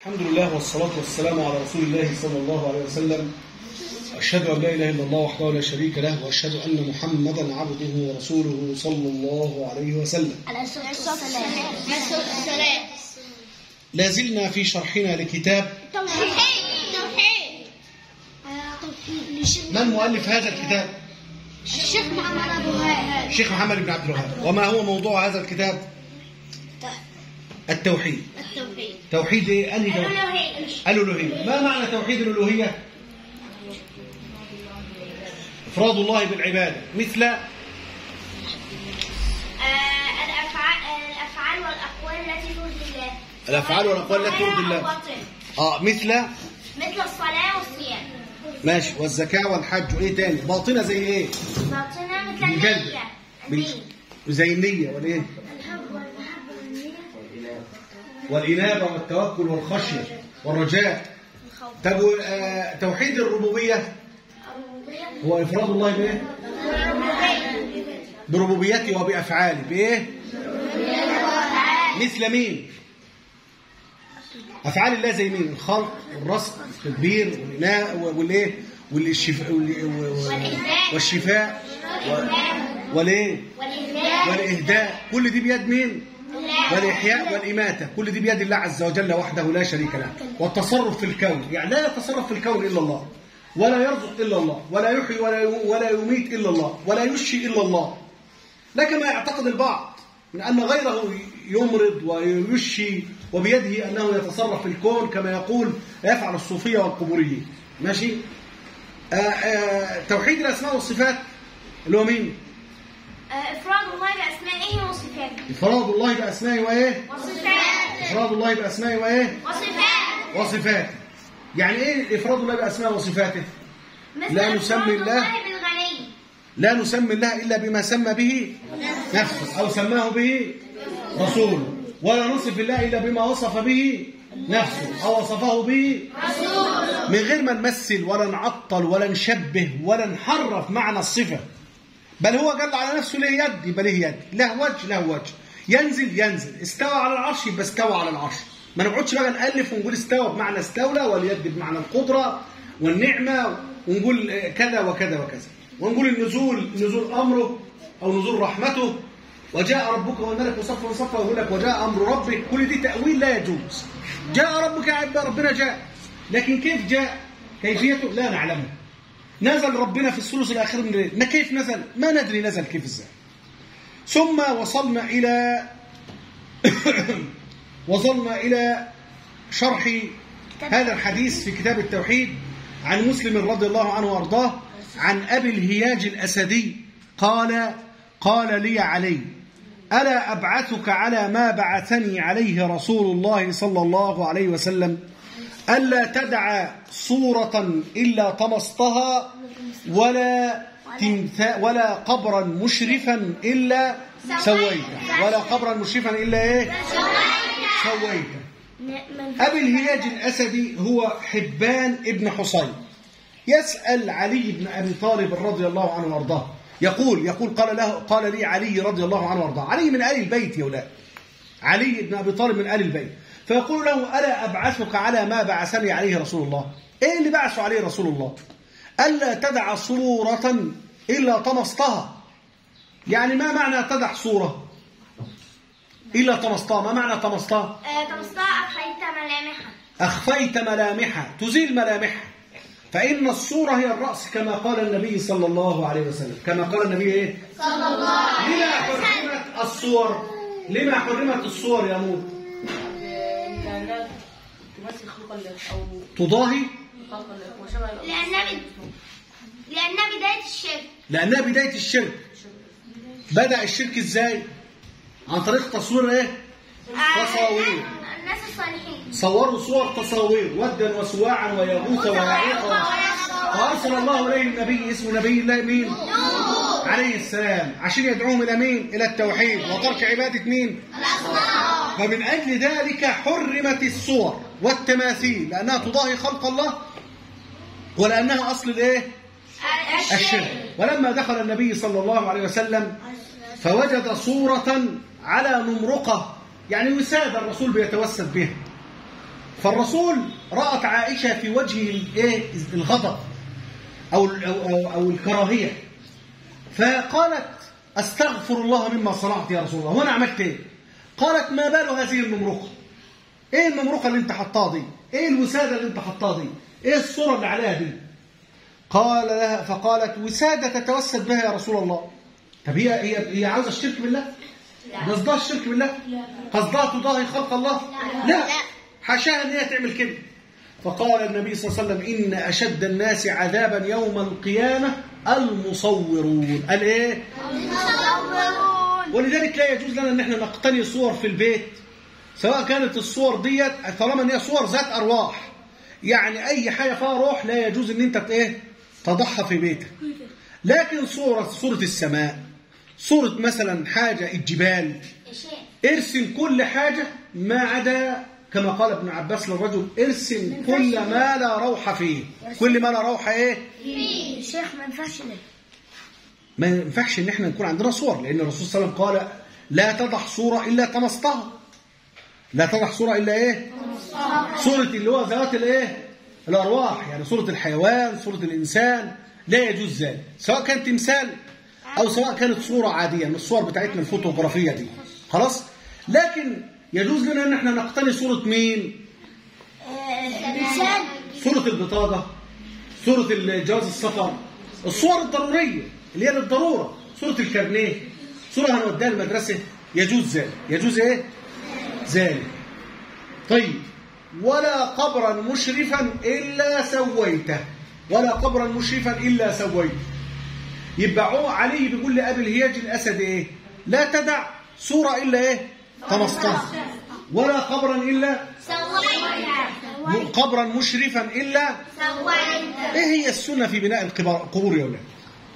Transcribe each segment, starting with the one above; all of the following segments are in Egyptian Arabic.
الحمد لله والصلاة والسلام على رسول الله صلى الله عليه وسلم أشهد أن لا إله إلا الله وحده لا شريك له وأشهد أن محمدا عبده ورسوله صلى الله عليه وسلم على الصلاة والسلام لا زلنا في شرحنا لكتاب توحيد توحيد من مؤلف هذا الكتاب؟ الشيخ محمد أبو هاد الشيخ محمد بن عبد الوهاب وما هو موضوع هذا الكتاب؟ التوحيد التوحيد توحيد إيه؟ أنهي توحيد؟ الألوهية ما معنى توحيد الألوهية؟ إفراد الله بالعبادة مثل الأفعال الأفعال والأقوال التي ترضي الله الأفعال والأقوال التي ترضي الله. والباطن. آه مثل مثل الصلاة والصيام ماشي والزكاة والحج وإيه تاني؟ باطنة زي إيه؟ باطنة مثل بالقلب. النية بال- النية زي النية والإيه؟ الحب والمحبة والنية والإنابة والتوكل والخشية والرجاء الخوف طب آه، توحيد الربوبية الربوبية هو إفراد الله بإيه؟ بربوبيته وبأفعاله بإيه؟ مثل مين؟ أفعال الله زي مين؟ الخلق والرزق والتدبير والإناء والإيه؟ والشفاء والشفاء و- والإيه؟ والإهداء والإهداء كل دي بيد مين؟ والإحياء والإماتة كل دي بيد الله عز وجل وحده لا شريك له والتصرف في الكون يعني لا يتصرف في الكون إلا الله ولا يرزق إلا الله ولا يحيي ولا ولا يميت إلا الله ولا يشفي إلا الله لا كما يعتقد البعض من أن غيره يمرض ويشفي وبيده أنه يتصرف في الكون كما يقول يفعل الصوفية والقبوريين ماشي آآ آآ توحيد الأسماء والصفات اللي هو مين؟ إفراد الله بأسمائه وصفاته إفراد الله بأسمائه وإيه؟ وصفاته إفراد الله بأسمائه وإيه؟ وصفاته وصفاته يعني إيه إفراد الله بأسمائه وصفاته؟ مثل لا نسمي إفراد الله بالغني لا نسمي الله إلا بما سمى به نفسه أو سماه به رسوله ولا نصف الله إلا بما وصف به نفسه أو وصفه به من غير ما نمثل ولا نعطل ولا نشبه ولا نحرف معنى الصفة بل هو قال على نفسه له يد يبقى له يد له وجه له وجه ينزل ينزل استوى على العرش يبقى استوى على العرش ما نقعدش بقى نألف ونقول استوى بمعنى استولى واليد بمعنى القدرة والنعمة ونقول كذا وكذا وكذا ونقول النزول نزول أمره أو نزول رحمته وجاء ربك والملك صفا صفا ويقول لك وجاء أمر ربك كل دي تأويل لا يجوز جاء ربك يبقى ربنا جاء لكن كيف جاء كيفيته لا نعلمه نزل ربنا في الثلث الأخير من الليل ما كيف نزل ما ندري نزل كيف ازاي ثم وصلنا إلى وصلنا إلى شرح هذا الحديث في كتاب التوحيد عن مسلم رضي الله عنه وأرضاه عن أبي الهياج الأسدي قال قال لي علي ألا أبعثك على ما بعثني عليه رسول الله صلى الله عليه وسلم ألا تدع صورة إلا طمستها ولا تمثا ولا قبرا مشرفا إلا سويته ولا قبرا مشرفا إلا إيه سويته أبي الهياج الأسدي هو حبان ابن حصين يسأل علي بن أبي طالب رضي الله عنه وارضاه يقول يقول قال له قال لي علي رضي الله عنه وارضاه علي من آل البيت يا أولاد علي بن أبي طالب من آل البيت فيقول له ألا أبعثك على ما بعثني عليه رسول الله إيه اللي بعثه عليه رسول الله ألا تدع صورة إلا طمستها يعني ما معنى تدع صورة إلا طمستها ما معنى طمستها تمسطاء أخيت ملامحها أخفيت ملامحها تزيل ملامحها فإن الصورة هي الرأس كما قال النبي صلى الله عليه وسلم كما قال النبي إيه صلى الله لما حرمت الصور لما حرمت الصور يا مود لأنها تمثل خلق الله أو تضاهي خلق الله وشبه لأنها بد- لأنها بداية الشرك لأنها بداية الشرك بدأ الشرك إزاي عن طريق تصوير إيه تصاوير الناس الصالحين صوروا صور تصاوير ودا وسواعا ويغوث ويعيق فأرسل الله إليه النبي اسمه نبي الله مين عليه السلام عشان يدعوهم إلى مين إلى التوحيد وترك عبادة مين فمن أجل ذلك حرمت الصور والتماثيل لأنها تضاهي خلق الله ولأنها أصل الإيه الشرك ولما دخل النبي صلى الله عليه وسلم فوجد صورة على نمرقة يعني وسادة الرسول بيتوسد بها فالرسول رأت عائشة في وجهه الايه الغضب أو, ال- أو, أو, أو الكراهية فقالت أستغفر الله مما صنعت يا رسول الله وأنا عملت إيه قالت ما بال هذه الممرقة إيه الممرقة اللي أنت حطاها دي إيه الوسادة اللي أنت حطاها دي إيه الصورة اللي عليها دي قال لها فقالت وسادة تتوسد بها يا رسول الله طب هي هي هي عاوزة الشرك بالله قصدها الشرك بالله قصدها تضاهي خلق الله لا حاشاها ان هي تعمل كده فقال النبي صلى الله عليه وسلم ان اشد الناس عذابا يوم القيامه المصورون قال ايه ولذلك لا يجوز لنا ان احنا نقتني صور في البيت سواء كانت الصور ديت طالما ان هي صور ذات ارواح يعني اي حاجه فيها روح لا يجوز ان انت ايه تضعها في بيتك لكن صوره صوره السماء صوره مثلا حاجه الجبال ارسم كل حاجة ما عدا كما قال ابن عباس للرجل ارسم كل ما لا روح فيه كل ما لا روح ايه الشيخ ما ينفعش ده ما ينفعش ان احنا نكون عندنا صور لان الرسول صلى الله عليه وسلم قال لا تضع صورة الا طمستها لا تضع صورة الا ايه صورة اللي هو ذوات الايه الارواح يعني صورة الحيوان صورة الانسان لا يجوز ذلك سواء كان تمثال او سواء كانت صورة عادية من الصور بتاعتنا الفوتوغرافية دي خلاص لكن يجوز لنا ان احنا نقتني صورة مين إنسان صورة البطاقة صورة جواز السفر الصور الضرورية اللي هي للضرورة صورة الكارنيه صورة هنوديها المدرسة يجوز ذلك يجوز ايه ذلك طيب ولا قبرا مشرفا إلا سويته ولا قبرا مشرفا إلا سويته يبقى عو- علي بيقول لأبي الهياج الأسد إيه لا تدع صورة إلا إيه طمسطها ولا قبرا إلا سويت قبرا مشرفا إلا سويت إيه هي السنة في بناء القبر- القبور يا أولاد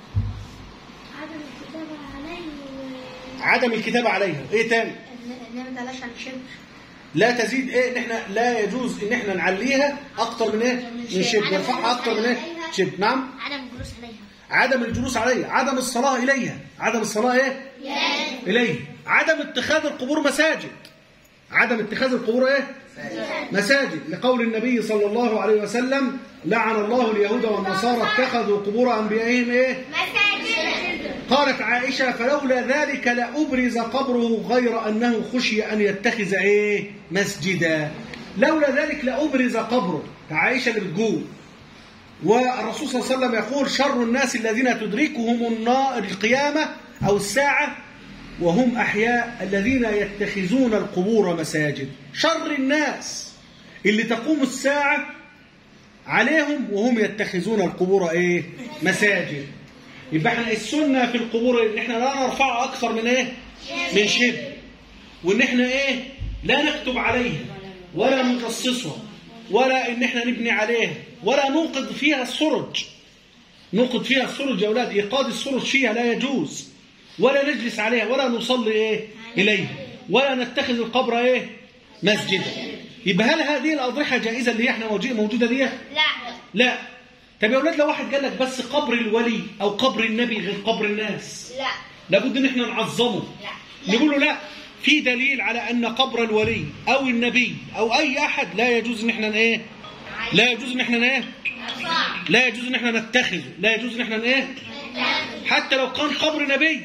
عدم الكتابة عليه عدم الكتابة عليها إيه تاني نعمل علاش عن شبه لا تزيد إيه إن إحنا لا يجوز إن إحنا نعليها أكتر من إيه من شبه نرفعها أكتر من إيه شبه نعم عدم الجلوس عليها عدم الجلوس عليها عدم الصلاة إليها عدم الصلاة إيه إليه عدم اتخاذ القبور مساجد عدم اتخاذ القبور إيه مساجد لقول النبي صلى الله عليه وسلم لعن الله اليهود والنصارى اتخذوا قبور أنبيائهم إيه مساجد قالت عائشة فلولا ذلك لأبرز قبره غير أنه خشي أن يتخذ إيه مسجدا لولا ذلك لأبرز قبره عائشة اللي بتقول والرسول صلى الله عليه وسلم يقول شر الناس الذين تدركهم النار القيامة أو الساعة وهم أحياء الذين يتخذون القبور مساجد شر الناس اللي تقوم الساعة عليهم وهم يتخذون القبور ايه مساجد يبقى احنا السنه في القبور ان احنا لا نرفعها اكثر من ايه من شبه وان احنا ايه لا نكتب عليها ولا نقصصها ولا ان احنا نبني عليها ولا نوقد فيها السرج نوقد فيها السرج يا اولاد ايقاد السرج فيها لا يجوز ولا نجلس عليها ولا نصلي ايه اليها ولا نتخذ القبر ايه مسجدا يبقى هل هذه الاضرحه جائزه اللي احنا موجو- موجوده دي لا لا طب يا اولاد لو واحد قال لك بس قبر الولي او قبر النبي غير قبر الناس لا لابد ان احنا نعظمه لا نقول له لا في دليل على ان قبر الولي او النبي او اي احد لا يجوز ان احنا ايه لا يجوز ان احنا ايه لا يجوز ان احنا نتخذه لا يجوز ان احنا ايه حتى لو كان قبر نبي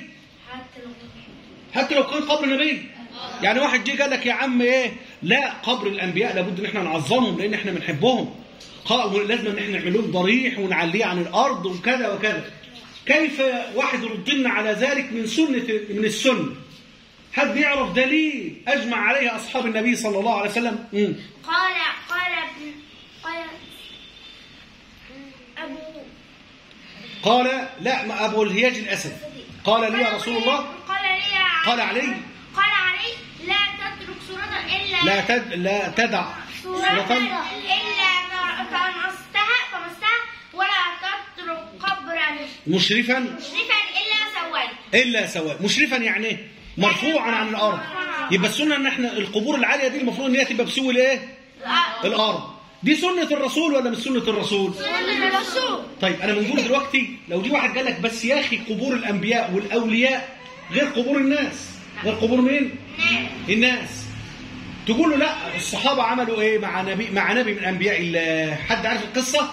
حتى لو كان قبر نبي يعني واحد جه قال لك يا عم ايه لا قبر الانبياء لابد ان احنا نعظمهم لان احنا بنحبهم قا- لازم ان احنا نعمل لهم ضريح ونعليه عن الارض وكذا وكذا كيف واحد يرد لنا على ذلك من سنه من السنه حد يعرف دليل اجمع عليه اصحاب النبي صلى الله عليه وسلم مم. قال قال ابن قال أبو قال لا ما ابو الهياج الاسد قال لي يا رسول الله قال لي يا قال علي قال علي لا تترك سورة إلا لا تد لا تدع سورة سورة إلا طمستها طمستها ولا تترك قبرا مشرفا مشرفا إلا سويت الا سواء مشرفا يعني ايه مرفوعا عن الارض يبقى السنه ان احنا القبور العاليه دي المفروض ان هي تبقى بسوي الايه الارض دي سنه الرسول ولا مش سنه الرسول الرسول طيب انا بنقول دلوقتي لو جه واحد قال لك بس يا اخي قبور الانبياء والاولياء غير قبور الناس غير قبور مين الناس تقول له لا الصحابة عملوا ايه مع نبي مع نبي من انبياء الله حد عارف القصة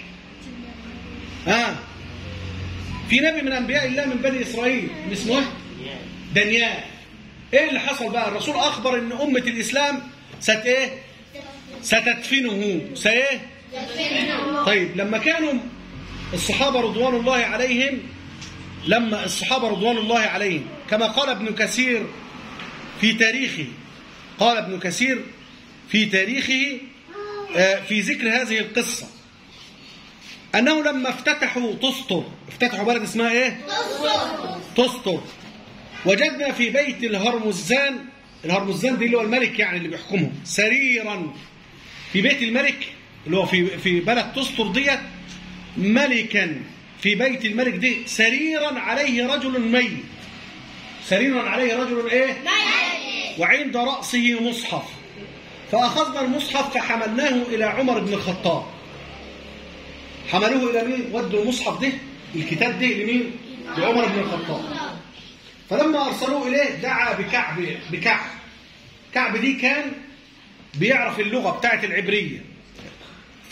اه في نبي من انبياء الله من بني اسرائيل اسمه ايه دانيال ايه اللي حصل بقى الرسول اخبر ان امة الاسلام ست ايه ستدفنه سايه طيب لما كانوا الصحابة رضوان الله عليهم لما الصحابة رضوان الله عليهم كما قال ابن كثير في تاريخه قال ابن كثير في تاريخه آه، في ذكر هذه القصة أنه لما افتتحوا تسطر افتتحوا بلد اسمها ايه تسطر وجدنا في بيت الهرمزان الهرمزان دي اللي هو الملك يعني اللي بيحكمهم سريرا في بيت الملك اللي هو في في بلد تسطر ديت ملكا في بيت الملك دي سريرا عليه رجل ميت سريرا عليه رجل ايه وعند رأسه مصحف فأخذنا المصحف فحملناه إلى عمر بن الخطاب حملوه إلى مين؟ ودوا المصحف ده الكتاب ده لمين؟ لعمر بن الخطاب فلما أرسلوه إليه دعا بكعب بكعب كعب دي كان بيعرف اللغة بتاعت العبرية ف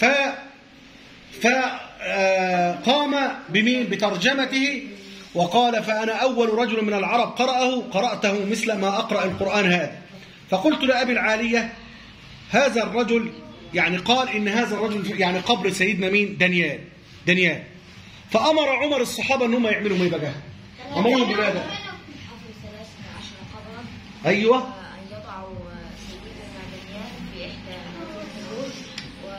فقام بمين بترجمته وقال فأنا أول رجل من العرب قرأه قرأته مثل ما أقرأ القرآن هذا فقلت لأبي العالية هذا الرجل يعني قال إن هذا الرجل يعني قبر سيدنا مين دانيال دانيال فأمر عمر الصحابة أنهم يعملوا ما بقى أمرهم بماذا أيوة أن يضعوا سيدنا دانيال في إحدى مناطق الروج و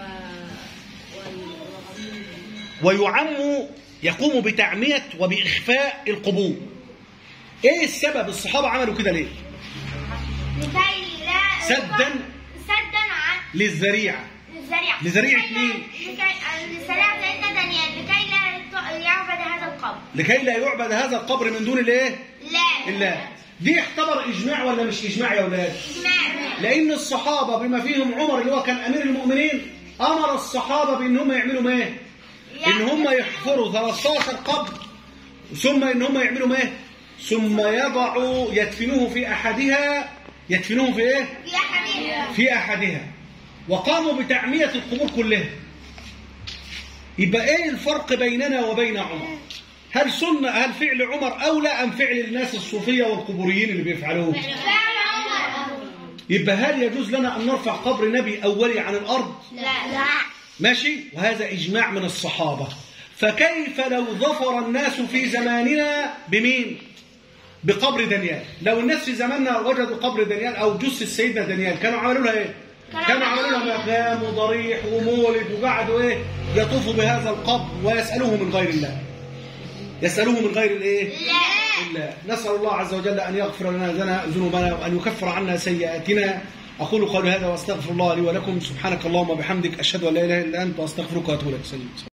وال- ويعم يقوم بتعمية وبإخفاء القبور إيه السبب الصحابة عملوا كده ليه لكي لا سدا سدا عن للذريعة الذريعة لذريعة لكي لا- مين؟ لكي لذريعة سيدنا دانيال لكي لا ت- يعبد هذا القبر لكي لا يعبد هذا القبر من دون الايه لا الله دي يعتبر اجماع ولا مش اجماع يا اولاد إجماع. لان الصحابه بما فيهم عمر اللي هو كان امير المؤمنين امر الصحابه بان هم يعملوا ايه ان هم يحفروا 13 قبر ثم ان هم يعملوا ايه ثم يضعوا يدفنوه في احدها يدفنوه في ايه يا حبيبي في احدها وقاموا بتعميه القبور كلها يبقى ايه الفرق بيننا وبين عمر هل سنة هل فعل عمر اولى ام فعل الناس الصوفيه والقبوريين اللي بيفعلوه فعل عمر يبقى هل يجوز لنا ان نرفع قبر نبي اولي عن الارض لا لا ماشي وهذا اجماع من الصحابه فكيف لو ظفر الناس في زماننا بمين بقبر دانيال لو الناس في زماننا وجدوا قبر دانيال او جثه سيدنا دانيال كانوا عملوا لها ايه كانوا عملوا لها مقام وضريح ومولد وقعدوا ايه يطوفوا بهذا القبر ويسالوه من غير الله يسالوه من غير الايه لا الله نسأل الله عز وجل أن يغفر لنا ذنا- ذنوبنا وأن يكفر عنا سيئاتنا أقول قولي هذا وأستغفر الله لي ولكم سبحانك اللهم وبحمدك أشهد أن لا إله إلا أنت وأستغفرك وأتوب إليك سلام.